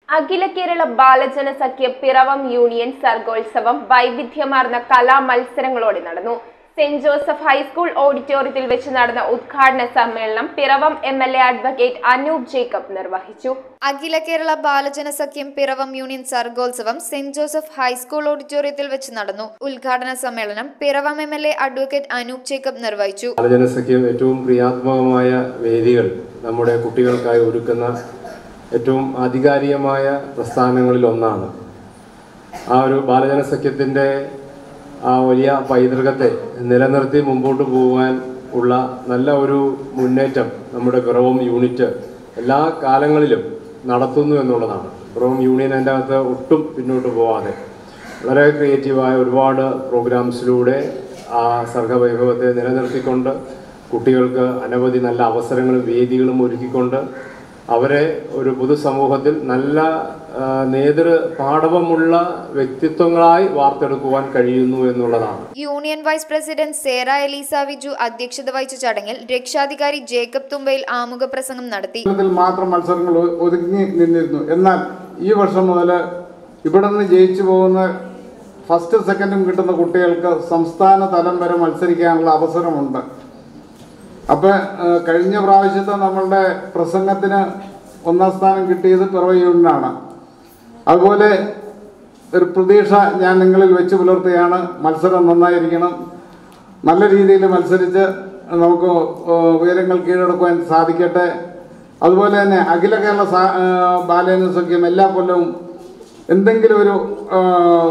അഖില കേരള ബാലജന സഖ്യ പിറവം യൂണിയൻ സർഗോത്സവം വൈവിധ്യമാർന്ന കലാ മത്സരങ്ങളോടെ നടന്നു സെന്റ് ജോസഫ് ഹൈസ്കൂൾ ഓഡിറ്റോറിയത്തിൽ വെച്ച് നടന്ന ഉദ്ഘാടന സമ്മേളനം Piravom M L A advocate Anoop Jacob നിർവഹിച്ചു അഖില കേരള ബാലജന സഖ്യം പിറവം യൂണിയൻ സർഗോത്സവം സെന്റ് ജോസഫ് ഹൈസ്കൂൾ ഓഡിറ്റോറിയത്തിൽ വെച്ച് നടന്നു ഉദ്ഘാടന സമ്മേളനം Piravom M L A advocate Anoop Jacob നിർവഹിച്ചു ബാലജനസഖ്യം ഏറ്റവും ക്രിയാത്മകമായ വേദികൾ നമ്മുടെ കുട്ടികൾക്കായി ഒരുക്കുന്ന ഏറ്റവും ആധികാരികമായ പ്രസ്ഥാനങ്ങളിൽ ഒന്നാണ് ആ ഒരു ബാലജനസഖ്യത്തിൻ്റെ ആ വലിയ പൈതൃകത്തെ നിലനിർത്തി മുമ്പോട്ട് പോകുവാൻ ഉള്ള നല്ല ഒരു മുന്നേറ്റം നമ്മുടെ പിറവം യൂണിറ്റ് എല്ലാ കാലങ്ങളിലും നടത്തുന്നു എന്നുള്ളതാണ് പിറവം യൂണിയൻ അതിൻ്റെ അകത്ത് ഒട്ടും പിന്നോട്ട് പോവാതെ വളരെ ക്രിയേറ്റീവായ ഒരുപാട് പ്രോഗ്രാംസിലൂടെ ആ സർഗവൈഭവത്തെ നിലനിർത്തിക്കൊണ്ട് കുട്ടികൾക്ക് അനവധി നല്ല അവസരങ്ങളും വേദികളും ഒരുക്കിക്കൊണ്ട് അവരെ ഒരു പൊതുസമൂഹത്തിൽ നല്ല ആ, നേതൃ പാടവമുള്ള വ്യക്തിത്വങ്ങളായി വാർത്തെടുക്കുവാൻ കഴിയുന്നു എന്നുള്ളതാണ് union vice president Sera Elisa Viju അധ്യക്ഷത വഹിച്ച ചടങ്ങിൽ രക്ഷാധികാരി ജേക്കബ് തുമ്പയിൽ ആമുഖ പ്രസംഗം നടത്തി കേരളത്തിൽ മാത്രം മത്സരങ്ങൾ ഒ- ഒതുങ്ങി നിന്നിരുന്നു എന്നാൽ ഈ വർഷം മുതൽ ഇവിടെ നിന്ന് ജയിച്ചു പോകുന്ന ഫസ്റ്റ് സെക്കൻഡും കിട്ടുന്ന കുട്ടികൾക്ക് സംസ്ഥാന തലം വരെ മത്സരിക്കാനുള്ള അവസരമുണ്ട് അപ്പോൾ കഴിഞ്ഞ പ്രാവശ്യത്തെ നമ്മളുടെ പ്രസംഗത്തിന് ഒന്നാം സ്ഥാനം കിട്ടിയത് പിറവ യൂണിയനാണ് അതുപോലെ ഒരു പ്രതീക്ഷ ഞാൻ നിങ്ങളിൽ വെച്ച് പുലർത്തുകയാണ് മത്സരം നന്നായിരിക്കണം നല്ല രീതിയിൽ മത്സരിച്ച് നമുക്ക് ഏഹ്, ഉയരങ്ങൾ കീഴടക്കുവാൻ സാധിക്കട്ടെ അതുപോലെ തന്നെ അഖില കേരള സാ- ഏഹ്, ബാലജന സഖ്യം എല്ലാ കൊല്ലവും എന്തെങ്കിലും ഒരു ഏഹ്,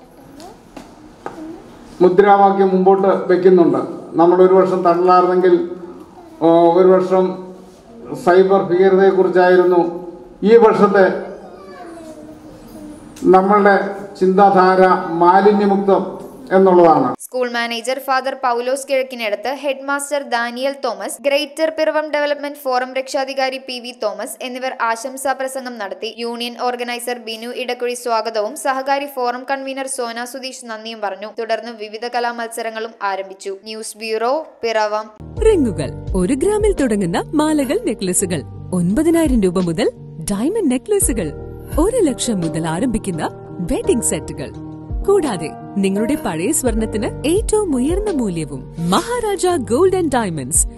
മുദ്രാവാക്യം മുമ്പോട്ട് വെക്കുന്നുണ്ട് നമ്മൾ ഒരു വർഷം തള്ളാർന്നെങ്കിൽ ഏഹ്, ഒരു വർഷം സൈബർ ഭീകരതയെക്കുറിച്ചായിരുന്നു ഈ വർഷത്തെ നമ്മളുടെ ചിന്താധാര മാലിന്യമുക്തം എന്നുള്ളതാണ് school manager father Paulose Kizhakkinadath head master Daniel Thomas greater Piravom development forum രക്ഷാധികാരി പി വി തോമസ് എന്നിവർ ആശംസാ പ്രസംഗം നടത്തി യൂണിയൻ ഓർഗനൈസർ ബിനു ഇടക്കുഴി സ്വാഗതവും സഹകാരി ഫോറം കൺവീനർ സോന സുധീഷ് നന്ദിയും പറഞ്ഞു തുടർന്ന് വിവിധ കലാ മത്സരങ്ങളും ആരംഭിച്ചു ന്യൂസ് ബ്യൂറോ പിറവം റിങ്ങുകൾ ഒരു ഗ്രാമിൽ തുടങ്ങുന്ന മാലകൾ നെക്ലസുകൾ ഒൻപതിനായിരം രൂപ മുതൽ ഡയമണ്ട് നെക്ലസുകൾ ഒരു ലക്ഷം മുതൽ ആരംഭിക്കുന്ന വെഡിംഗ് സെറ്റുകൾ കൂടാതെ നിങ്ങളുടെ പഴയ സ്വർണത്തിന് ഏറ്റവും ഉയർന്ന മൂല്യവും മഹാരാജ ഗോൾഡ് ആൻഡ് ഡയമണ്ട്സ്